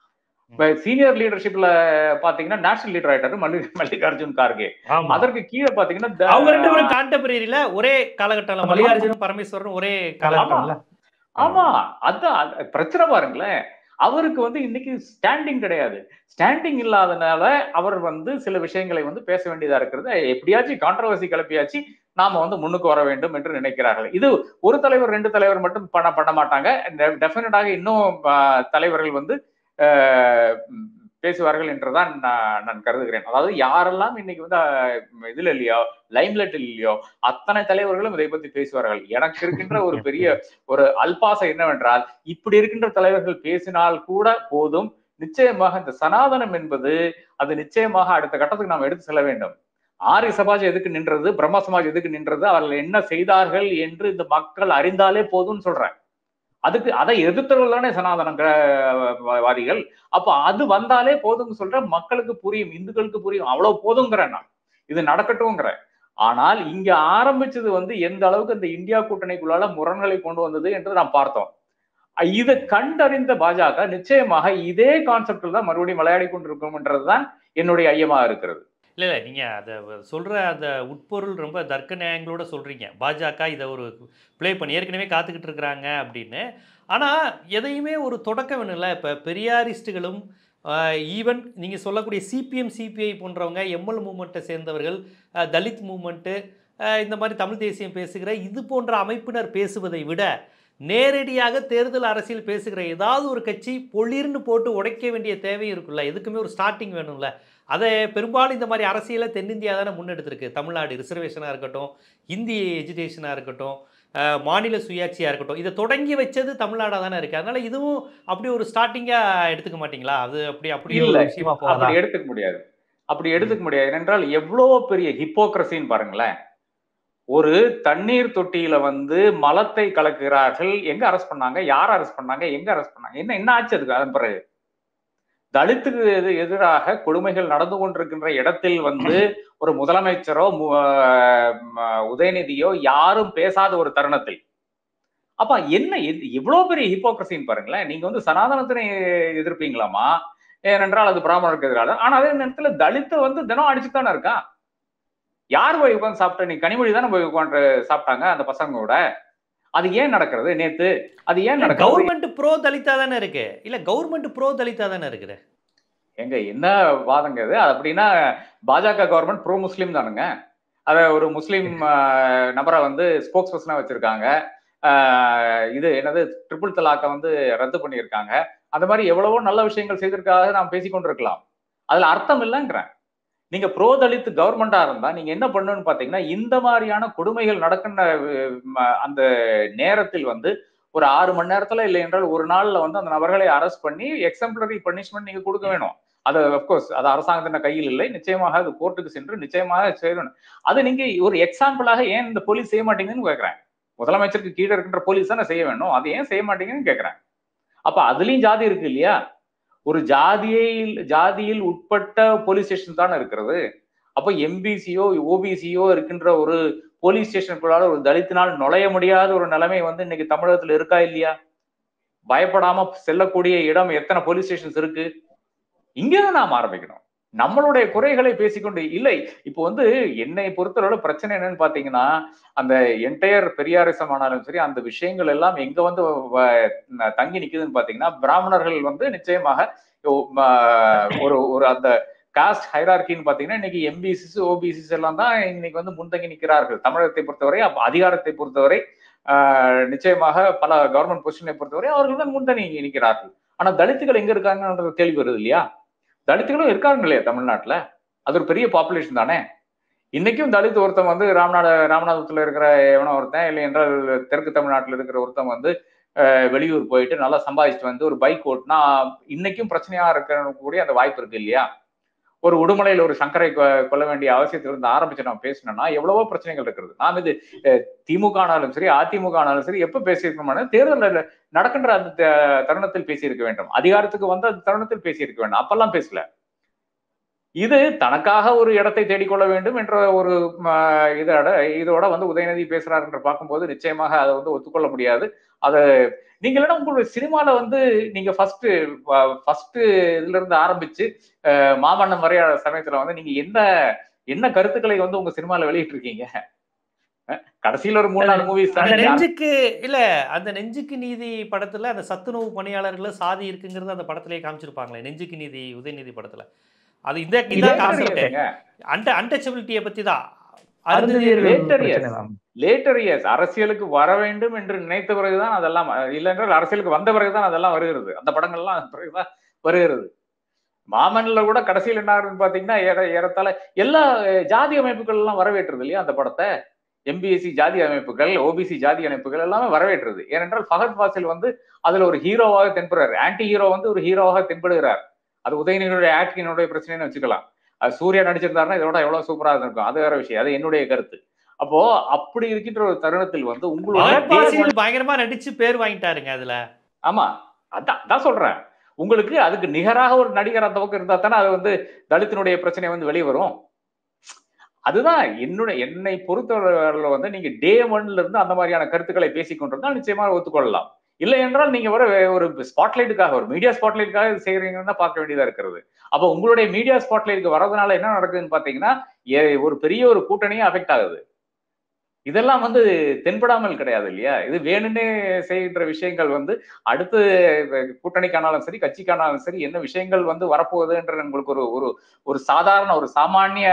சீனியர் லீடர்ஷிப்ல பாத்தீங்கன்னா நேஷனல் லீடர் ஆயிட்டாரு மல்லி மல்லிகார்ஜுன் கார்கே ஆமா அதற்கு கீழே பாத்தீங்கன்னா த- அவங்க ரெண்டு பேரும் கான்டெம்பரரியில ஒரே காலகட்டம்ல மல்லிகார்ஜுனும் பரமேஸ்வரன் ஒரே காலகட்டம்ல ஆமா அதான் அது பிரச்சனை பாருங்களேன் அவருக்கு வந்து இன்னைக்கு ஸ்டாண்டிங் கிடையாது ஸ்டாண்டிங் இல்லாதனால அவர் வந்து சில விஷயங்களை வந்து பேச வேண்டியதா இருக்கிறது எப்படியாச்சும் கான்ட்ரவர்சி கிளப்பியாச்சு நாம வந்து முன்னுக்கு வர வேண்டும் என்று நினைக்கிறார்கள் இது ஒரு தலைவர் ரெண்டு தலைவர் மட்டும் பண்ண பண்ண மாட்டாங்க டெஃபினட்டாக இன்னும் ஆஹ், தலைவர்கள் வந்து ஆஹ், ம், பேசுவார்கள் என்றுதான் நான் நான் கருதுகிறேன் அதாவது யாரெல்லாம் இன்னைக்கு வந்து ஆஹ், இதுல இல்லையோ லைம்லைட் இல்லையோ அத்தனை தலைவர்களும் இதை பத்தி பேசுவார்கள் எனக்கு இருக்கின்ற ஒரு பெரிய ஒரு அல்பாசை என்னவென்றால் இப்படி இருக்கின்ற தலைவர்கள் பேசினால் கூட போதும் நிச்சயமாக இந்த சனாதனம் என்பது அது நிச்சயமாக அடுத்த கட்டத்துக்கு நாம் எடுத்து செல்ல வேண்டும் ஆரிய சமாஜ் எதுக்கு நின்றது பிரம்ம சமாஜ் எதுக்கு நின்றது அவர்கள் என்ன செய்தார்கள் என்று இந்த மக்கள் அறிந்தாலே போதும்னு சொல்றேன் அதுக்கு அதை எதிர்த்தவர்கள் தானே சனாதனவாதிகள் அப்ப அது வந்தாலே போதும்னு சொல்ற மக்களுக்கு புரியும் இந்துக்களுக்கு புரியும் அவ்வளவு போதுங்கிறேன் நான் இது நடக்கட்டும்ங்கிறேன் ஆனால் இங்க ஆரம்பிச்சது வந்து எந்த அளவுக்கு இந்த இந்தியா கூட்டணிக்குள்ளால முரண்களை கொண்டு வந்தது என்று நாம் பார்த்தோம் இதை கண்டறிந்த பாஜக நிச்சயமாக இதே கான்செப்டில் தான் மறுபடியும் விளையாடி கொண்டிருக்கோம்ன்றதுதான் என்னுடைய ஐயமா இருக்கிறது இல்லை இல்லை நீங்கள் அதை சொல்கிற அந்த உட்பொருள் ரொம்ப தர்க்க நியாயங்களோட சொல்கிறீங்க பாஜக இதை ஒரு ப்ளே பண்ணி ஏற்கனவே காத்துக்கிட்டு இருக்கிறாங்க அப்படின்னு ஆனால் எதையுமே ஒரு தொடக்கம் வேணும்ல இப்போ பெரியாரிஸ்ட்டுகளும் ஈவன் நீங்கள் சொல்லக்கூடிய சிபிஎம் சிபிஐ போன்றவங்க எம்எல் மூமெண்ட்டை சேர்ந்தவர்கள் அஹ், தலித் மூமெண்ட்டு இந்த மாதிரி தமிழ் தேசியம் பேசுகிற இது போன்ற அமைப்பினர் பேசுவதை விட நேரடியாக தேர்தல் அரசியல் பேசுகிற ஏதாவது ஒரு கட்சி பொளிர்னு போட்டு உடைக்க வேண்டிய தேவை இருக்குல்ல எதுக்குமே ஒரு ஸ்டார்டிங் வேணும்ல அதை பெரும்பாலும் இந்த மாதிரி அரசியலை தென்னிந்தியா தானே முன்னெடுத்திருக்கு தமிழ்நாடு ரிசர்வேஷனாக இருக்கட்டும் ஹிந்தி எஜுகேஷனாக இருக்கட்டும் அஹ், மாநில சுயாட்சியாக இருக்கட்டும் இதை தொடங்கி வச்சது தமிழ்நாடாக தானே இருக்குது அதனால இதுவும் அப்படி ஒரு ஸ்டார்டிங்காக எடுத்துக்க மாட்டீங்களா அது அப்படி அப்படி இல்ல, ஒரு விஷயமா போகாதா அப்படி எடுத்துக்க முடியாது அப்படி எடுத்துக்க முடியாது ஏனென்றால் எவ்வளோ பெரிய ஹிப்போக்ரசின்னு பாருங்களேன் ஒரு தண்ணீர் தொட்டியில வந்து மலத்தை கலக்குகிறார்கள் எங்க அரெஸ்ட் பண்ணாங்க யார் அரெஸ்ட் பண்ணாங்க எங்க அரெஸ்ட் பண்ணாங்க என்ன என்ன ஆச்சு அதுக்கு அதன் பிறகு தலித்துக்கு எது- எதிராக கொடுமைகள் நடந்து கொண்டிருக்கின்ற இடத்தில் வந்து ஒரு முதலமைச்சரோ மு- ஆஹ் ம- உதயநிதியோ யாரும் பேசாத ஒரு தருணத்தில் அப்ப என்ன இது- இவ்வளவு பெரிய ஹிப்போக்ரசின்னு பாருங்களேன் நீங்க வந்து சனாதனத்தினை எதிர்ப்பீங்களாமா ஏனென்றால் அது பிராமணருக்கு எதிராக ஆனா அதே நேரத்துல தலித்தை வந்து தினம் அடிச்சுட்டு தானே இருக்கான் யார் போய் உட்காந்து சாப்பிட்ட நீ கனிமொழி தானே போய் உட்காந்து சாப்பிட்டாங்க அந்த பசங்களோட அது ஏன் நடக்கிறது நேத்து அது ஏன் நடக்கிறது கவர்மெண்ட் ப்ரோ தலித்தா தானே இருக்கு இல்ல கவர்மெண்ட் ப்ரோ தலித்தா தானே இருக்குது எங்க என்ன வாதங்க இது அது அப்படின்னா பாஜக கவர்மெண்ட் ப்ரோ முஸ்லீம் தானுங்க அத ஒரு முஸ்லீம் ஆஹ், நபரை வந்து ஸ்போக்ஸ் பர்சனா வச்சிருக்காங்க ஆஹ், இது என்னது ட்ரிபிள் தலாக்க வந்து ரத்து பண்ணியிருக்காங்க அந்த மாதிரி எவ்வளவோ நல்ல விஷயங்கள் செய்திருக்காக நாம் பேசிக்கொண்டிருக்கலாம் அதுல அர்த்தம் இல்லைங்கிறேன் நீங்க ப்ரோ தலித் கவர்மெண்டா இருந்தா நீங்க என்ன பண்ணணும்னு பாத்தீங்கன்னா இந்த மாதிரியான கொடுமைகள் நடக்கின்ற அஹ், ம- அந்த நேரத்தில் வந்து ஒரு ஆறு மணி நேரத்துல இல்லை என்றால் ஒரு நாள்ல வந்து அந்த நபர்களை அரெஸ்ட் பண்ணி எக்ஸம்பிளரி பனிஷ்மெண்ட் நீங்க கொடுக்க வேணும் அது அப்கோர்ஸ் அது அரசாங்கத்தின் கையில் இல்லை நிச்சயமாக அது கோர்ட்டுக்கு சென்று நிச்சயமாக செய்யணும் அது நீங்க ஒரு எக்ஸாம்பிளாக ஏன் இந்த போலீஸ் செய்ய மாட்டீங்கன்னு கேட்கறேன் முதலமைச்சருக்கு கீழே இருக்கின்ற போலீஸ் தானே செய்ய வேணும் அது ஏன் செய்ய மாட்டீங்கன்னு கேட்கறேன் அப்ப அதுலயும் ஜாதி இருக்கு இல்லையா ஒரு ஜாதியில் ஜாதியில் உட்பட்ட போலீஸ் ஸ்டேஷன் தானே இருக்கிறது அப்ப எம்பிசியோ ஓபிசியோ இருக்கின்ற ஒரு போலீஸ் ஸ்டேஷனுக்குள்ளால ஒரு தலித்தினால் நுழைய முடியாத ஒரு நிலைமை வந்து இன்னைக்கு தமிழகத்துல இருக்கா இல்லையா பயப்படாம செல்லக்கூடிய இடம் எத்தனை போலீஸ் ஸ்டேஷன்ஸ் இருக்கு இங்கதான் நாம் ஆரம்பிக்கணும் நம்மளுடைய குறைகளை பேசிக்கொண்டு இல்லை இப்போ வந்து என்னை பொறுத்தளவு பிரச்சனை என்னன்னு பாத்தீங்கன்னா அந்த என்டையர் பெரியாரிசம் ஆனாலும் சரி அந்த விஷயங்கள் எல்லாம் எங்க வந்து வ- தங்கி நிக்குதுன்னு பாத்தீங்கன்னா பிராமணர்கள் வந்து நிச்சயமாக ஓ- ம- ஒரு ஒரு அந்த காஸ்ட் ஹைரார்கின்னு பாத்தீங்கன்னா இன்னைக்கு எம்பிசிஸ் ஓபிசிஸ் எல்லாம் தான் இன்னைக்கு வந்து முன்தங்கி நிற்கிறார்கள் தமிழகத்தை பொறுத்தவரை அப்ப அதிகாரத்தை பொறுத்தவரை ஆஹ், நிச்சயமாக பல கவர்மெண்ட் பொசிஷனை பொறுத்தவரை அவர்கள் தான் முன்தங்கி நிற்கிறார்கள் ஆனா தலித்துகள் எங்க இருக்காங்கன்ற கேள்வி வருது இல்லையா தலித்துகளும் இருக்காங்க இல்லையா தமிழ்நாட்டுல அது ஒரு பெரிய பாப்புலேஷன் தானே இன்னைக்கும் தலித் ஒருத்தன் வந்து ராமநாத ராமநாதத்துல இருக்கிற எவனோ ஒருத்தன் இல்லை என்றால் தெற்கு தமிழ்நாட்டுல இருக்கிற ஒருத்தன் வந்து அஹ், வெளியூர் போயிட்டு நல்லா சம்பாதிச்சுட்டு வந்து ஒரு பைக் ஓட்டினா இன்னைக்கும் பிரச்சனையா இருக்கக்கூடிய அந்த வாய்ப்பு இருக்கு இல்லையா ஒரு உடுமலையில ஒரு சங்கரை கொ- கொல்ல வேண்டிய அவசியத்திலிருந்து ஆரம்பிச்சு நம்ம பேசணும்னா எவ்வளவோ பிரச்சனைகள் இருக்கிறது நாம் இது அஹ், திமுக ஆனாலும் சரி அதிமுக ஆனாலும் சரி எப்ப பேசியிருக்கோம்னா தேர்தல் நடக்கின்ற அந்த த- தருணத்தில் பேசியிருக்க வேண்டும் அதிகாரத்துக்கு வந்த அந்த தருணத்தில் பேசியிருக்க வேண்டும் அப்பெல்லாம் பேசல இது தனக்காக ஒரு இடத்தை தேடிக்கொள்ள வேண்டும் என்ற ஒரு ம, இதோட இதோட வந்து உதயநிதி பேசுறாரு என்று பார்க்கும்போது நிச்சயமாக அதை வந்து ஒத்துக்கொள்ள முடியாது அதை நீங்க இல்லைன்னா உங்களுடைய சினிமால வந்து நீங்க ஃபர்ஸ்ட் ஃபர்ஸ்ட் இதுல இருந்து ஆரம்பிச்சு அஹ், மாமன்னன் வரையாட சமயத்துல வந்து நீங்க என்ன என்ன கருத்துக்களை வந்து உங்க சினிமால வெளியிட்டு இருக்கீங்க அஹ், கடைசியில ஒரு மூணு நாலு மூவிஸ் அந்த நெஞ்சுக்கு இல்ல அந்த நெஞ்சுக்கு நீதி படத்துல அந்த சத்துணவு பணியாளர்கள சாதி இருக்குங்கிறது அந்த படத்திலேயே காமிச்சிருப்பாங்களே நெஞ்சுக்கு நீதி உதயநிதி படத்துல அது இந்த இதான் கான்செப்ட் அன்ட அன்டச்சபிலிட்டியை பத்தி தான் அருந்ததியர்கள் Later years. பிரச்சனை தான். லேட்டர் இயர்ஸ் அரசியலுக்கு வர வேண்டும் என்று நினைத்த பிறகுதான் அதெல்லாம் இல்லைன்றால் அரசியலுக்கு வந்த பிறகுதான் அதெல்லாம் வருகிறது அந்த படங்கள்லாம் பிறகுதான் வருகிறது மாமன்ல கூட கடைசியில் என்ன ஆகுதுன்னு பாத்தீங்கன்னா ஏற- ஏறத்தாழ எல்லா அஹ், ஜாதி அமைப்புகள் எல்லாம் வரவேற்றது இல்லையா அந்த படத்தை எம்பிஎஸ்சி ஜாதி அமைப்புகள் ஓபிசி ஜாதி அமைப்புகள் எல்லாமே வரவேற்றது ஏனென்றால் ஃபகத் வாசில் வந்து அதுல ஒரு ஹீரோவாக தென்படுறார் ஆன்டி ஹீரோ வந்து ஒரு ஹீரோவாக தென்படுகிறார் அது உதயநிதியுடைய ஆக்டினுடைய பிரச்சனைன்னு வச்சுக்கலாம் அது சூர்யா நடிச்சிருந்தாருன்னா இதோட எவ்வளவு சூப்பரா இருந்திருக்கும் அது வேற விஷயம் அது என்னுடைய கருத்து அப்போ அப்படி இருக்கின்ற ஒரு தருணத்தில் வந்து உங்களுடைய மலைப்பாசியில் பயங்கரமா நடிச்சு பேர் வாங்கிட்டாருங்க அதுல ஆமா அதான் அதான் சொல்றேன் உங்களுக்கு அதுக்கு நிகராக ஒரு நடிகர் அந்த பக்கம் இருந்தா தானே அது வந்து தலித்தினுடைய பிரச்சனை வந்து வெளியே வரும் அதுதான் என்னுடைய என்னை பொறுத்தவரையில வந்து நீங்க டே ஒன்ல இருந்து அந்த மாதிரியான கருத்துக்களை பேசிக் கொண்டிருந்தால் நிச்சயமா ஒத்துக்கொள்ளலாம் இல்லை என்றால் நீங்க வர ஒரு ஸ்பாட்லைட்டுக்காக ஒரு மீடியா ஸ்பாட்லைட்டுக்காக இது செய்யறீங்கன்னு தான் பார்க்க வேண்டியதா இருக்கிறது அப்போ உங்களுடைய மீடியா ஸ்பாட்லைட்டுக்கு வரதுனால என்ன நடக்குதுன்னு பாத்தீங்கன்னா ஏ- ஒரு பெரிய ஒரு கூட்டணியே அஃபெக்ட் ஆகுது இதெல்லாம் வந்து தென்படாமல் கிடையாது இல்லையா இது வேணும்னே செய்கின்ற விஷயங்கள் வந்து அடுத்து கூட்டணிக்கானாலும் சரி கட்சிக்கானாலும் சரி என்ன விஷயங்கள் வந்து வரப்போகுதுன்ற உங்களுக்கு ஒரு ஒரு ஒரு சாதாரண ஒரு சாமானிய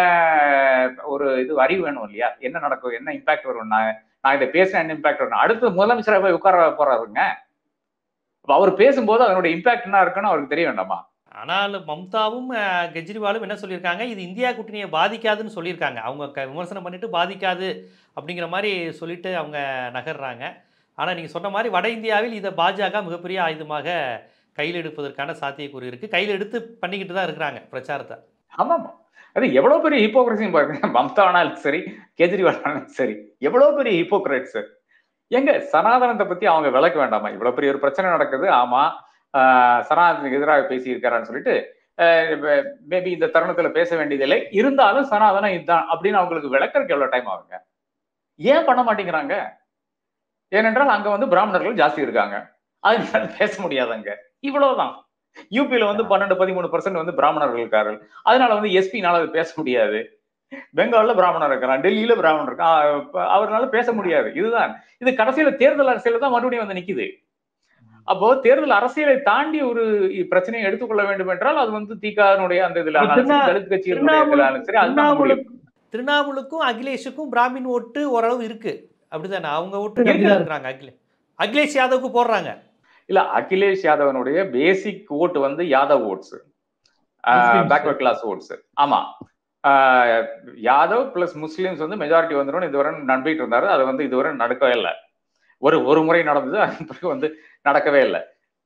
ஒரு இது அறிவு வேணும் இல்லையா என்ன நடக்கும் என்ன இம்பாக்ட் வரும் நான் நான் இதை பேசினா என்ன இம்பாக்ட் வரும் அடுத்து முதலமைச்சரை போய் உட்கார போறாருங்க அப்ப அவர் பேசும்போது அதனுடைய இம்பாக்ட் என்ன இருக்குன்னு அவருக்கு தெரிய வேண்டாமா ஆனால் மம்தாவும் அஹ், கெஜ்ரிவாலும் என்ன சொல்லியிருக்காங்க இது இந்தியா கூட்டணியை பாதிக்காதுன்னு சொல்லியிருக்காங்க அவங்க க விமர்சனம் பண்ணிட்டு பாதிக்காது அப்படிங்கிற மாதிரி சொல்லிட்டு அவங்க நகர்றாங்க ஆனால் நீங்கள் சொன்ன மாதிரி வட இந்தியாவில் இதை பாஜக மிகப்பெரிய ஆயுதமாக கையில் எடுப்பதற்கான சாத்தியக்கூறு இருக்குது கையில் எடுத்து பண்ணிக்கிட்டு தான் இருக்கிறாங்க பிரச்சாரத்தை ஆமாமா அது எவ்வளவு பெரிய ஹிப்போக்ரஸியும் பாருங்க மம்தா ஆனாலும் சரி கெஜ்ரிவால் ஆனாலும் சரி எவ்வளவு பெரிய ஹிப்போக்ரட்ஸ் எங்க சனாதனத்தை பத்தி அவங்க விளக்க வேண்டாமா இவ்வளவு பெரிய ஒரு பிரச்சனை நடக்குது ஆமா ஆஹ் சனாதனுக்கு எதிராக பேசியிருக்காரான்னு சொல்லிட்டு மேபி இந்த தருணத்துல பேச வேண்டியதில்லை இருந்தாலும் சனாதனம் இதுதான் அப்படின்னு அவங்களுக்கு விளக்கறதுக்கு எவ்வளவு டைம் ஆகுங்க ஏன் பண்ண மாட்டேங்கிறாங்க ஏனென்றால் அங்க வந்து பிராமணர்கள் ஜாஸ்தி இருக்காங்க அதனால பேச முடியாதங்க இவ்வளவுதான் யூபியில வந்து பன்னெண்டு பதிமூணு பர்சன்ட் வந்து பிராமணர்கள் இருக்கார்கள் அதனால வந்து எஸ்பினால அது பேச முடியாது பெங்கால்ல பிராமணர் இருக்கிறான் டெல்லியில பிராமணர் இருக்கான் அஹ் அவரால பேச முடியாது இதுதான் இது கடைசியில தேர்தல் அரசியல தான் மறுபடியும் வந்து நிக்குது அப்போ தேர்தல் அரசியலை தாண்டி ஒரு பிரச்சனையை எடுத்துக்கொள்ள வேண்டும் என்றால் அது வந்து திகானுடைய அந்த இதுல ஆனாலும் சரி, தலித் கட்சிகளுடைய இதுல ஆனாலும் சரி அதுதான் முடியும் திரிணாமுலுக்கும் அகிலேஷுக்கும் பிராமின் ஓட்டு ஓரளவு இருக்கு அப்படிதானே அவங்க ஓட்டு இருக்கு. கம்மியா இருக்கிறாங்க அகிலே அகிலேஷ் யாதவுக்கு போடுறாங்க இல்ல அகிலேஷ் யாதவனுடைய பேசிக் ஓட்டு வந்து Yadav votes Muslims. Backward class votes ஆமா ஆஹ் யாதவ் பிளஸ் முஸ்லிம்ஸ் வந்து மெஜாரிட்டி வந்துடும் இதுவரை நம்பிட்டு இருந்தாரு அது வந்து இதுவரை நடக்கவே இல்லை ஒரு ஒரு முறை நடந்தது அதன் பிறகு வந்து நடக்கவே இல்லை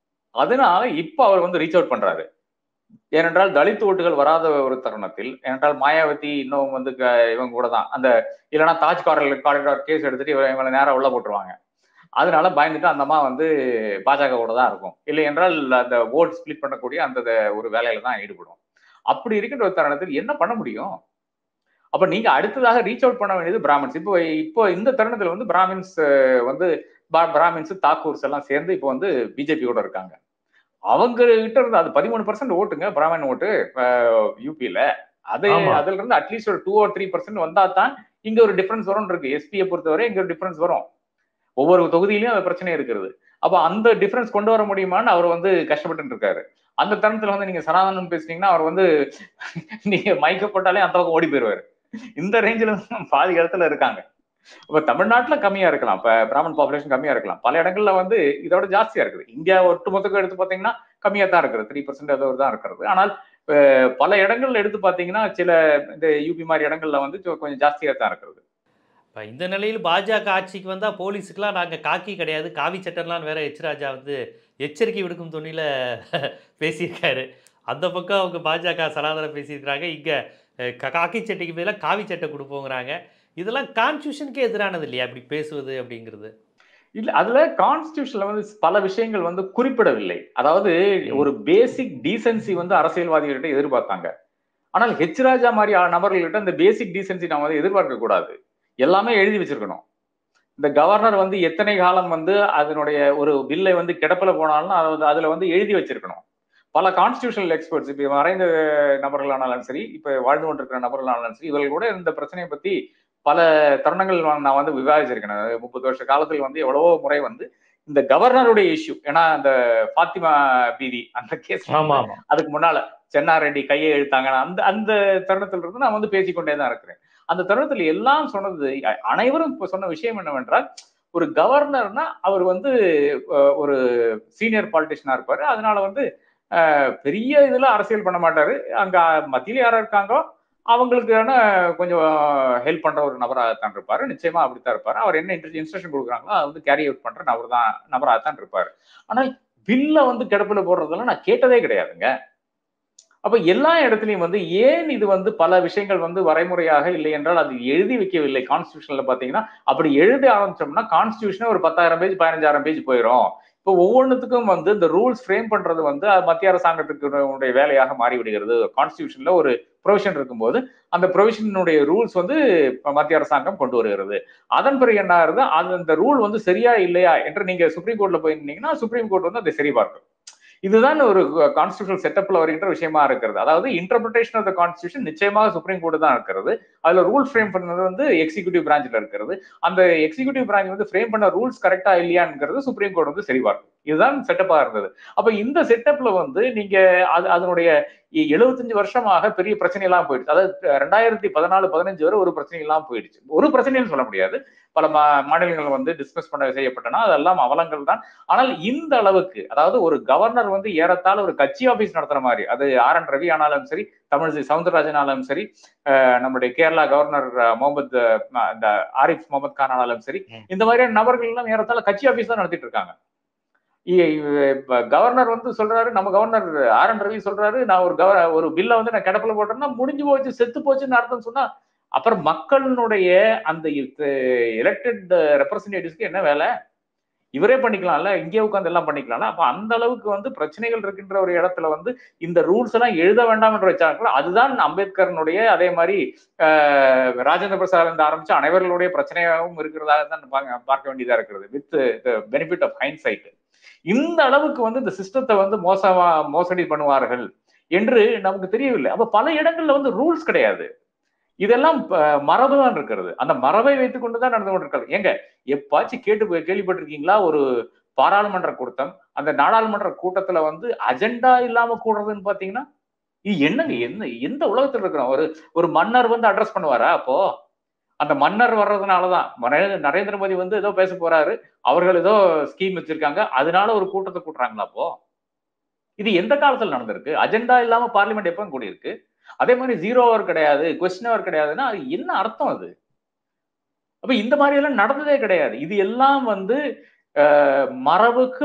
அதனால இப்ப அவர் வந்து ரீச் அவுட் பண்றாரு ஏனென்றால் தலித் ஓட்டுகள் வராத ஒரு தருணத்தில் ஏனென்றால் மாயாவதி இன்னும் வந்து க- இவங்க கூட தான் அந்த இல்லைன்னா தாஜ் காரில் காரிடார் கேஸ் எடுத்துட்டு இவரை இவங்களை நேரா உள்ள போட்டுருவாங்க அதனால பயந்துட்டு அந்த அம்மா வந்து பாஜகவோட தான் இருக்கும் இல்லை என்றால் அந்த ஓட் ஸ்பிளிட் பண்ணக்கூடிய அந்த த- ஒரு வேலையில தான் ஈடுபடும் அப்படி இருக்கின்ற ஒரு தருணத்தில் என்ன பண்ண முடியும் அப்ப நீங்க அடுத்ததாக ரீச் அவுட் பண்ண வேண்டியது பிராமின்ஸ் இப்போ இப்போ இந்த தருணத்துல வந்து பிராமின்ஸ் அஹ், வந்து பா- பிராமின்ஸ் தாக்கூர்ஸ் எல்லாம் சேர்ந்து இப்போ வந்து பிஜேபியோட இருக்காங்க அவங்க கிட்ட இருந்து அது பதிமூணு பர்சன்ட் ஓட்டுங்க பிராமன் ஓட்டு யூபியில அது ஆமா. அதுல இருந்து அட்லீஸ்ட் ஒரு டூ ஆர் த்ரீ பர்சன்ட் வந்தா தான் இங்க ஒரு டிஃபரன்ஸ் வரும் இருக்கு எஸ்பியை பொறுத்தவரை இங்க ஒரு டிஃபரன்ஸ் வரும் ஒவ்வொரு தொகுதியிலயும் அந்த பிரச்சனை இருக்கிறது அப்ப அந்த டிஃபரன்ஸ் கொண்டு வர முடியுமான்னு அவர் வந்து கஷ்டப்பட்டு இருக்காரு அந்த தருணத்துல வந்து நீங்க சனாதனம் பேசுனீங்கன்னா அவர் வந்து நீங்க மைக்க போட்டாலே அந்த பக்கம் ஓடி போயிருவாரு இந்த ரேஞ்சில பாதி இடத்துல இருக்காங்க இப்ப தமிழ்நாட்டுல கம்மியா இருக்கலாம் இப்ப பிராமன் பாப்புலேஷன் கம்மியா இருக்கலாம் பல இடங்கள்ல வந்து இதோட ஜாஸ்தியா இருக்குது இந்தியா ஒட்டுமொத்தக்கும் எடுத்து பாத்தீங்கன்னா கம்மியா தான் இருக்குது த்ரீ பர்சன்ட் ஏதோ தான் இருக்கிறது ஆனால் அஹ், பல இடங்கள்ல எடுத்து பாத்தீங்கன்னா சில இந்த யூபி மாதிரி இடங்கள்ல வந்து கொ- கொஞ்சம் ஜாஸ்தியா தான் இருக்கிறது இப்போ இந்த நிலையில் பாஜக ஆட்சிக்கு வந்தால் போலீஸுக்கெலாம் நாங்கள் காக்கி கிடையாது காவி சட்டம்லாம் வேற எச் ராஜா வந்து எச்சரிக்கை விடுக்கும் துணியில் பேசியிருக்காரு அந்த பக்கம் அவங்க பாஜக சனாதனம் பேசியிருக்கிறாங்க இங்கே காக்கி சட்டைக்கு பதிலாக காவி சட்டை கொடுப்போங்கிறாங்க இதெல்லாம் கான்ஸ்டியூஷனுக்கே எதிரானது இல்லையா இப்படி பேசுவது அப்படிங்கிறது இல்ல அதுல கான்ஸ்டியூஷன்ல வந்து பல விஷயங்கள் வந்து குறிப்பிடவில்லை அதாவது ஒரு பேசிக் டீசென்சி வந்து அரசியல்வாதிகள்கிட்ட எதிர்பார்த்தாங்க ஆனால் ஹெச் ராஜா மாதிரி ஆ- நபர்கள்கிட்ட இந்த பேசிக் டீசென்சி நம்ம வந்து எதிர்பார்க்க கூடாது எல்லாமே எழுதி வச்சிருக்கணும் இந்த கவர்னர் வந்து எத்தனை காலம் வந்து அதனுடைய ஒரு பில்லை வந்து கிடப்பில போனாலும் அதை வந்து அதுல வந்து எழுதி வச்சிருக்கணும் பல கான்ஸ்டியூஷனல் எக்ஸ்பர்ட்ஸ் இப்ப மறைந்த நபர்களானாலும் சரி இப்ப வாழ்ந்து கொண்டிருக்கிற நபர்களானாலும் சரி இவர்கள் கூட இந்த பிரச்சனையை பத்தி பல தருணங்கள் நான் நான் வந்து விவாதிச்சிருக்கேன் அதாவது முப்பது வருஷ காலத்தில் வந்து எவ்வளவோ முறை வந்து இந்த கவர்னருடைய இஷ்யூ ஏன்னா அந்த பாத்திமா பீதி அந்த கேஸ் ஆமா ஆமா அதுக்கு முன்னால சென்னாரெட்டி கையை இழுத்தாங்க அந்த அந்த தருணத்துல இருந்து நான் வந்து பேசிக்கொண்டே தான் இருக்கிறேன் அந்த தருணத்துல எல்லாம் சொன்னது அ- அனைவரும் இப்ப சொன்ன விஷயம் என்னவென்றால் ஒரு கவர்னர்னா அவர் வந்து அஹ், ஒரு சீனியர் பாலிட்டிஷியனா இருப்பாரு அதனால வந்து அஹ், பெரிய இதுல அரசியல் பண்ண மாட்டாரு அங்க மத்தியில யாரா இருக்காங்களோ அவங்களுக்கான கொஞ்சம் ஹெல்ப் பண்ற ஒரு நபராகத்தான் இருப்பாரு நிச்சயமா அப்படித்தான் இருப்பாரு அவர் என்ன இன்ஸ்ட்ரக்ஷன் கொடுக்குறாங்களோ அதை வந்து கேரி அவுட் பண்ற நபர் தான் நபராகத்தான் இருப்பாரு ஆனால் பில்ல வந்து கிடப்புல போடுறதெல்லாம் நான் கேட்டதே கிடையாதுங்க அப்ப எல்லா இடத்துலயும் வந்து ஏன் இது வந்து பல விஷயங்கள் வந்து வரைமுறையாக இல்லை என்றால் அது எழுதி வைக்கவில்லை கான்ஸ்டியூஷன்ல பாத்தீங்கன்னா அப்படி எழுத ஆரம்பிச்சோம்னா கான்ஸ்டியூஷனே ஒரு பத்தாயிரம் பேஜ் பதினஞ்சாயிரம் பேஜ் போயிடும் இப்போ ஒவ்வொன்றுத்துக்கும் வந்து இந்த ரூல்ஸ் ஃப்ரேம் பண்றது வந்து அது மத்திய அரசாங்கத்துக்கு உடைய வேலையாக மாறிவிடுகிறது கான்ஸ்டியூஷன்ல ஒரு ப்ரொவிஷன் இருக்கும்போது அந்த ப்ரொவிஷனுடைய ரூல்ஸ் வந்து இப்ப மத்திய அரசாங்கம் கொண்டு வருகிறது அதன் பிறகு என்ன ஆகுது அது அந்த ரூல் வந்து சரியா இல்லையா என்று நீங்க சுப்ரீம் கோர்ட்ல போயிருந்தீங்கன்னா சுப்ரீம் கோர்ட் வந்து அதை சரி பார்க்கும் இதுதான் ஒரு கான்ஸ்டியூஷனல் செட்டப்ல வருகின்ற விஷயமா இருக்கிறது அதாவது இன்டர்பிரிட்டேஷன் ஆஃப் த கான்ஸ்டியூஷன் நிச்சயமாக சுப்ரீம் கோர்ட் தான் இருக்கிறது அதுல ரூல் ஃப்ரேம் பண்ணது வந்து எக்ஸிகூட்டிவ் பிரான்ச்ல இருக்கிறது அந்த எக்ஸிகூட்டிவ் பிரான்ச் வந்து ஃப்ரேம் பண்ண ரூல்ஸ் கரெக்டா இல்லையாங்கிறது சுப்ரீம் கோர்ட் வந்து சரி பார்க்கும் இதுதான் செட்டப்பா இருந்தது அப்ப இந்த செட்டப்ல வந்து நீங்க அது அதனுடைய எழுபத்தஞ்சு வருஷமாக பெரிய பிரச்சனை எல்லாம் போயிடுச்சு அதாவது ரெண்டாயிரத்தி பதினாலு பதினஞ்சு வரை ஒரு பிரச்சனை எல்லாம் போயிடுச்சு ஒரு பிரச்சனைன்னு சொல்ல முடியாது பல மா மாநிலங்கள் வந்து டிஸ்கஸ் பண்ண செய்யப்பட்டன அதெல்லாம் அவலங்கள் தான் ஆனால் இந்த அளவுக்கு அதாவது ஒரு கவர்னர் வந்து ஏறத்தாழ ஒரு கட்சி ஆபீஸ் நடத்துற மாதிரி அது ஆர் என் ரவி ஆனாலும் சரி தமிழிசை சவுந்தரராஜன் ஆனாலும் சரி நம்முடைய கேரளா கவர்னர் முகமது இந்த ஆரிஃப் முகமது கான் ஆனாலும் சரி இந்த மாதிரியான நபர்கள் எல்லாம் ஏறத்தாழ கட்சி ஆபீஸ் தான் நடத்திட்டு இருக்காங்க கவர்னர் வந்து சொல்றாரு நம்ம கவர்னர் ஆர் என் ரவி சொல்றாரு நான் ஒரு கவ ஒரு பில்ல வந்து நான் கிடப்பில போட்டேன்னா முடிஞ்சு போச்சு செத்து போச்சுன்னு அர்த்தம் சொன்னா அப்புறம் மக்களுடைய அந்த எலெக்டட் ரெப்ரசன்டேட்டிவ்ஸ்க்கு என்ன வேலை இவரே பண்ணிக்கலாம்ல இங்கே உட்காந்து எல்லாம் பண்ணிக்கலாம்ல அப்ப அந்த அளவுக்கு வந்து பிரச்சனைகள் இருக்கின்ற ஒரு இடத்துல வந்து இந்த ரூல்ஸ் எல்லாம் எழுத வேண்டாம் என்று வச்சாங்களோ அதுதான் அம்பேத்கரனுடைய அதே மாதிரி ராஜேந்திர பிரசாத் இருந்து ஆரம்பிச்சு அனைவர்களுடைய பிரச்சனையாகவும் இருக்கிறதாக தான் பார்க்க வேண்டியதா இருக்கிறது with benefit of hindsight இந்த அளவுக்கு வந்து இந்த சிஸ்டத்தை வந்து மோசமா மோசடி பண்ணுவார்கள் என்று நமக்கு தெரியவில்லை அப்ப பல இடங்கள்ல வந்து ரூல்ஸ் கிடையாது இதெல்லாம் மரபு தான் இருக்கிறது அந்த மரபை வைத்துக் கொண்டுதான் நடந்து கொண்டிருக்கிறது எங்க எப்பாச்சும் கேட்டு கேள்விப்பட்டிருக்கீங்களா ஒரு பாராளுமன்ற கூட்டம் அந்த நாடாளுமன்ற கூட்டத்துல வந்து அஜெண்டா இல்லாம கூடுறதுன்னு பாத்தீங்கன்னா என்னங்க என்ன எந்த உலகத்துல இருக்கிறோம் ஒரு ஒரு மன்னர் வந்து அட்ரஸ் பண்ணுவாரா அப்போ அந்த மன்னர் வர்றதுனாலதான் நரேந்திர மோடி வந்து ஏதோ பேச போறாரு அவர்கள் ஏதோ ஸ்கீம் வச்சிருக்காங்க அதனால ஒரு கூட்டத்தை கூட்டுறாங்களா அப்போ இது எந்த காலத்துல நடந்திருக்கு அஜெண்டா இல்லாம பார்லிமெண்ட் எப்போ கூடியிருக்கு அதே மாதிரி ஜீரோ அவர் கிடையாது கொஸ்டின் அவர் கிடையாதுன்னா அது என்ன அர்த்தம் அது அப்ப இந்த மாதிரி எல்லாம் நடந்ததே கிடையாது இது எல்லாம் வந்து மரபுக்கு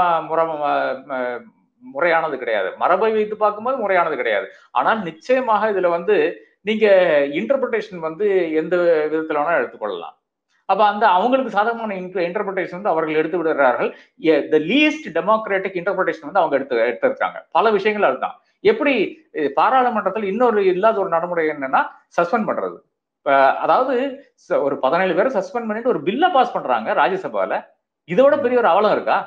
முறையானது கிடையாது மரபை வைத்து பார்க்கும்போது முறையானது கிடையாது ஆனால் நிச்சயமாக இதுல வந்து நீங்க இன்டர்பிரிட்டேஷன் வந்து எந்த விதத்துல வேணா எடுத்துக்கொள்ளலாம் அப்ப அந்த அவங்களுக்கு சாதகமான இன்டர்பிரிட்டேஷன் வந்து அவர்கள் எடுத்து விடுகிறார்கள் த லீஸ்ட் டெமோக்ராட்டிக் இன்டர்பிரிட்டேஷன் வந்து அவங்க எடுத்து எடுத்திருக்காங்க பல விஷயங்கள் அதுதான் எப்படி பாராளுமன்றத்தில் இன்னொரு இல்லாத ஒரு நடைமுறை என்னன்னா சஸ்பெண்ட் பண்றது அதாவது ஒரு பதினேழு பேரை சஸ்பெண்ட் பண்ணிட்டு ஒரு பில்ல பாஸ் பண்றாங்க ராஜ்யசபால இதோட பெரிய ஒரு அவலம் இருக்கா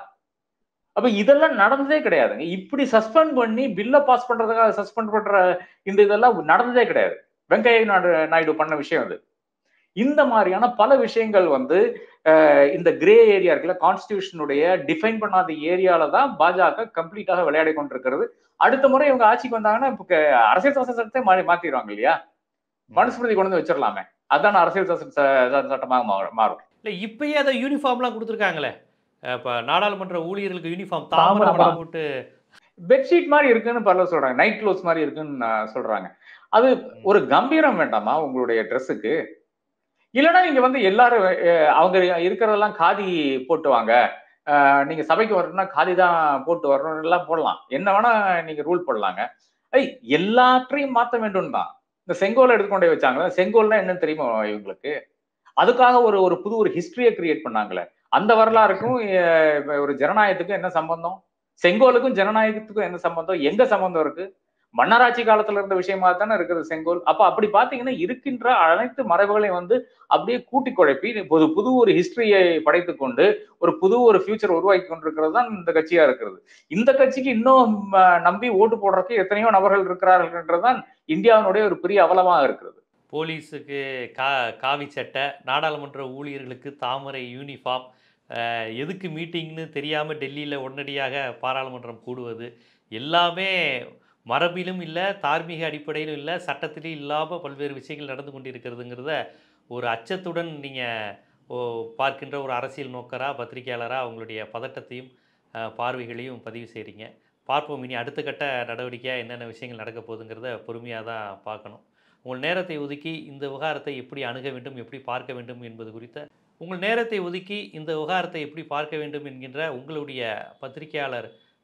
அப்ப இதெல்லாம் நடந்ததே கிடையாதுங்க இப்படி சஸ்பெண்ட் பண்ணி பில்ல பாஸ் பண்றதுக்காக சஸ்பெண்ட் பண்ற இந்த இதெல்லாம் நடந்ததே கிடையாது வெங்கையா நாயுடு நாயுடு பண்ண விஷயம் அது இந்த மாதிரியான பல விஷயங்கள் வந்து இந்த கிரே ஏரியா இருக்குல்ல கான்ஸ்டியூஷனுடைய டிஃபைன் பண்ணாத ஏரியால தான் பாஜக கம்ப்ளீட்டாக விளையாடி கொண்டிருக்கிறது அடுத்த முறை இவங்க ஆட்சிக்கு வந்தாங்கன்னா இப்போ அரசியல் சாசன சட்டத்தை மாறி மாத்திடுவாங்க இல்லையா மனுஸ்மிருதி கொண்டு வந்து வச்சிடலாமே அதான் அரசியல் சாசன சட்டமாக மாறும் இல்லை இப்பயே அதை யூனிஃபார்ம்லாம் கொடுத்துருக்காங்களே இப்போ நாடாளுமன்ற ஊழியர்களுக்கு யூனிஃபார்ம் தாமரை போட்டு பெட்ஷீட் மாதிரி இருக்குன்னு பல சொல்றாங்க நைட் க்ளோத்ஸ் மாதிரி இருக்குன்னு சொல்றாங்க அது ஒரு கம்பீரம் வேண்டாமா உங்களுடைய ட்ரெஸ்ஸுக்கு இல்லைன்னா நீங்க வந்து எல்லாரும் அவங்க இருக்கிறதெல்லாம் காதி போட்டு வாங்க நீங்க சபைக்கு வரணும்னா காதி தான் போட்டு வரணும் எல்லாம் போடலாம் என்ன வேணா நீங்க ரூல் போடலாங்க ஐ எல்லாற்றையும் மாற்ற வேண்டும் தான் இந்த செங்கோலை எடுத்துக்கொண்டே வச்சாங்களே செங்கோல்னா என்னன்னு தெரியுமா இவங்களுக்கு அதுக்காக ஒரு ஒரு புது ஒரு ஹிஸ்டரியை கிரியேட் பண்ணாங்களே அந்த வரலாறுக்கும் ஒரு ஜனநாயகத்துக்கும் என்ன சம்பந்தம் செங்கோலுக்கும் ஜனநாயகத்துக்கும் என்ன சம்பந்தம் எங்க சம்பந்தம் இருக்கு மன்னராட்சி காலத்துல இருந்த விஷயமா தானே இருக்குது செங்கோல் அப்ப அப்படி பாத்தீங்கன்னா இருக்கின்ற அனைத்து மரபுகளையும் வந்து அப்படியே கூட்டி குழப்பி புது புது ஒரு ஹிஸ்டரியை படைத்து கொண்டு ஒரு புது ஒரு ஃபியூச்சர் உருவாக்கி கொண்டிருக்கிறது தான் இந்த கட்சியா இருக்கிறது இந்த கட்சிக்கு இன்னும் நம்பி ஓட்டு போடுறதுக்கு எத்தனையோ நபர்கள் இருக்கிறார்கள்ன்றதுதான் இந்தியாவினுடைய ஒரு பெரிய அவலமாக இருக்கிறது போலீஸுக்கு கா காவி சட்டை நாடாளுமன்ற ஊழியர்களுக்கு தாமரை யூனிஃபார்ம் எதுக்கு மீட்டிங்னு தெரியாமல் டெல்லியில் உடனடியாக பாராளுமன்றம் கூடுவது எல்லாமே மரபிலும் இல்லை தார்மீக அடிப்படையிலும் இல்லை சட்டத்திலும் இல்லாமல் பல்வேறு விஷயங்கள் நடந்து கொண்டிருக்கிறதுங்கிறத ஒரு அச்சத்துடன் நீங்கள் பார்க்கின்ற ஒரு அரசியல் நோக்கராக பத்திரிகையாளராக அவங்களுடைய பதட்டத்தையும் பார்வைகளையும் பதிவு செய்கிறீங்க பார்ப்போம் இனி அடுத்த கட்ட நடவடிக்கையாக என்னென்ன விஷயங்கள் நடக்க போகுதுங்கிறத பொறுமையாக தான் பார்க்கணும் உங்கள் நேரத்தை ஒதுக்கி இந்த விவகாரத்தை எப்படி அணுக வேண்டும் எப்படி பார்க்க வேண்டும் என்பது குறித்த உங்கள் நேரத்தை ஒதுக்கி இந்த விவகாரத்தை எப்படி பார்க்க வேண்டும் என்கின்ற உங்களுடைய பத்திரிகையாளர்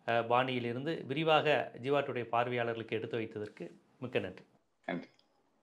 அஹ், பாணியிலிருந்து விரிவாக ஜீவாட்டுடைய பார்வையாளர்களுக்கு எடுத்து வைத்ததற்கு மிக்க நன்றி நன்றி